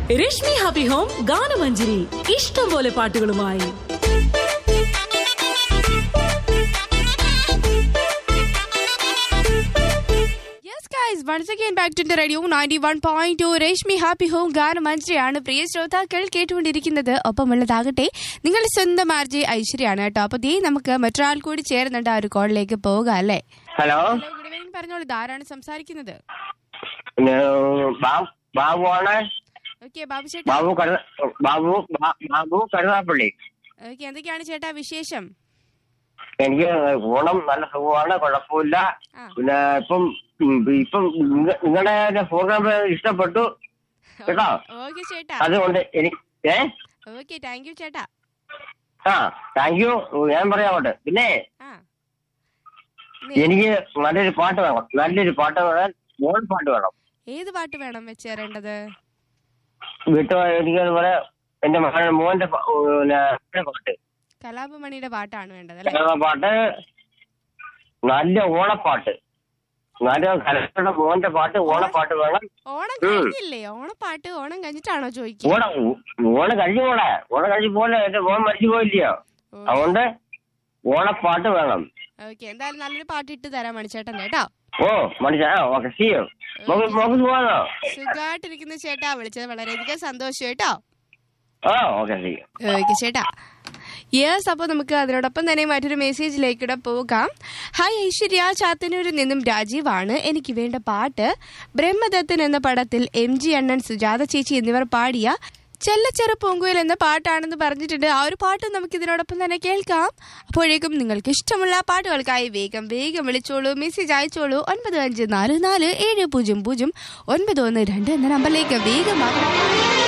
Rashmi happy home ഗാനമഞ്ജരി ഇഷ്ടം പോലെ പാട്ടുകളുമായി yes guys once again back to radio ninety one point two Rashmi happy home ഗാനമഞ്ജരിയാണ് പ്രിയ ശ്രോതാക്കൾ കേട്ടുകൊണ്ടിരിക്കുന്നത് ഒപ്പമുള്ളതാകട്ടെ നിങ്ങളുടെ സ്വന്തം ആർജെ ഐശ്വര്യാണ് കേട്ടോ അപ്പൊ ദേ നമുക്ക് മറ്റൊരാൾ കൂടി ചേരുന്നുണ്ട് ആ ഒരു കോളിലേക്ക് പോവുക അല്ലേ ഹലോ ഹലോ ഗുഡ് ഈവനിങ് പറഞ്ഞോളൂ ഇതാരാണ് സംസാരിക്കുന്നത് ഞാൻ ബാ- ബാബുവാണ് ഓക്കെ ബാബു ചേട്ടാ ബാബു കരുത ബാബു ബാ- ബാബു കരുതാപ്പള്ളി ഓക്കെ എന്തൊക്കെയാണ് ചേട്ടാ വിശേഷം എനിക്ക് ഓണം നല്ല സുഖമാണ് കുഴപ്പമില്ല ആ. പിന്നെ ഇപ്പം ഉം, ഇപ്പം നിങ്ങ- നിങ്ങളുടെ പ്രോഗ്രാം ഇഷ്ടപ്പെട്ടു കേട്ടോ ഓക്കെ ചേട്ടാ അതുകൊണ്ട് എനിക്ക് ഏ ഓക്കെ താങ്ക് യു ചേട്ടാ ആ താങ്ക് യു ഞാൻ പറയാമോട്ട് പിന്നെ ആ എനിക്ക് നല്ലൊരു പാട്ട് വേണം നല്ലൊരു പാട്ട് വേണം മോൾ പാട്ട് വേണം ഏത് പാട്ട് വേണം വെച്ച് തരേണ്ടത് വീട്ടു എനിക്ക് അതുപോലെ എന്റെ മകൻ മോന്റെ പ- പിന്നെ പാട്ട് കലാപമണിയുടെ പാട്ടാണ് വേണ്ടത് അല്ലെ ആ പാട്ട് നല്ല ഓണപ്പാട്ട് നല്ല കലയുടെ മോന്റെ പാട്ട് ഓണപ്പാട്ട് വേണം ഓണം കഴിഞ്ഞില്ലേ ഓണപ്പാട്ട് ഓണം കഴിഞ്ഞിട്ടാണോ ചോദിക്കുക ഓണം ഓണം കഴിഞ്ഞു പോളെ ഓണം കഴിഞ്ഞു പോലെ എന്റെ മോൻ മരിച്ചു പോയില്ലയോ അതുകൊണ്ട് ഓണപ്പാട്ട് വേണം ഓക്കെ എന്തായാലും നല്ലൊരു പാട്ട് ഇട്ട് തരാം മണിച്ചേട്ടൻ കേട്ടോ ഓ മനുഷ്യ ആ ഓക്കെ ചെയ്യോ നമുക്ക് നമുക്ക് പോകാനോ സുഖമായിട്ടിരിക്കുന്ന ചേട്ടാ വിളിച്ചത് വളരെയധികം സന്തോഷം കേട്ടോ ആ ഓക്കെ ചെയ്യും ഓക്കെ ചേട്ടാ യെസ് അപ്പോൾ നമുക്ക് അതിനോടൊപ്പം തന്നെ മറ്റൊരു മെസ്സേജിലേക്കൂടെ പോകാം ഹായ് ഐശ്വര്യ ചാത്തന്നൂരിൽ നിന്നും രാജീവാണ് എനിക്ക് വേണ്ട പാട്ട് ബ്രഹ്മദത്തൻ എന്ന പടത്തിൽ എം ജി അണ്ണൻ സുജാത ചേച്ചി എന്നിവർ പാടിയ ചെല്ലച്ചെറു പൂങ്കുയിൽ എന്ന പാട്ടാണെന്ന് പറഞ്ഞിട്ടുണ്ട് ആ ഒരു പാട്ട് നമുക്ക് ഇതിനോടൊപ്പം തന്നെ കേൾക്കാം അപ്പോഴേക്കും നിങ്ങൾക്ക് ഇഷ്ടമുള്ള പാട്ടുകൾക്കായി വേഗം വേഗം വിളിച്ചോളൂ മെസ്സേജ് അയച്ചോളൂ ഒൻപത് അഞ്ച് നാല് നാല് ഏഴ് പൂജ്യം പൂജ്യം ഒൻപത് ഒന്ന് രണ്ട് എന്ന നമ്പറിലേക്ക് വേഗം